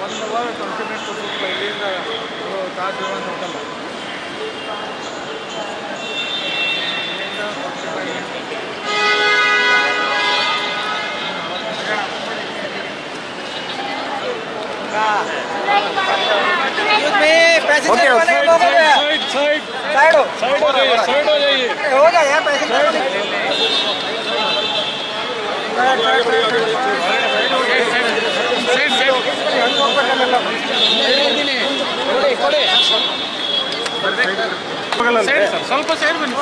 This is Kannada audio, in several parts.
ಒನ್ ಅವರ್ ಟ್ವೆಂಟಿ ಮಿನಿಟ್ಸ್ ಹೋಗ್ಬೇಕು ಇಲ್ಲಿಂದ ತಾಜ್ ವಿಮಾನ ಹೋಗಲ್ಲ ಇಲ್ಲಿಂದ 45 minutes. पैसेंजर वाले लोगों को साइड साइड साइड हो साइड हो जाइए साइड हो जाइए हो गया यार पैसेंजर ಸ್ವಲ್ಪ ಸೈಡ್ ಬನ್ನಿ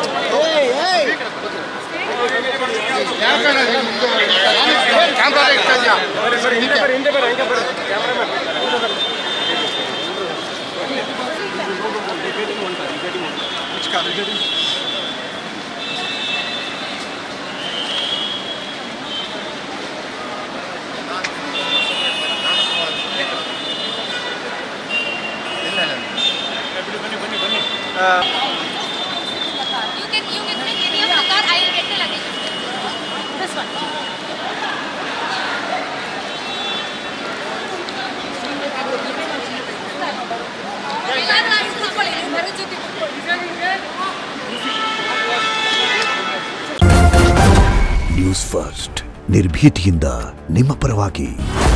You can you can take any of the car. I will get the luggage. This one. ಎಲ್ಲಾದ್ರೂ ಆಚೆ ಕೂತ್ಕೊಳ್ಳಿ, ನೀವು ಬರೋ ಜೊತೆ ಕೂತ್ಕೊಳ್ಳಿ. ನ್ಯೂಸ್ ಫಸ್ಟ್ ನಿರ್ಭೀತಿಯಿಂದ ನಿಮ್ಮ ಪರವಾಗಿ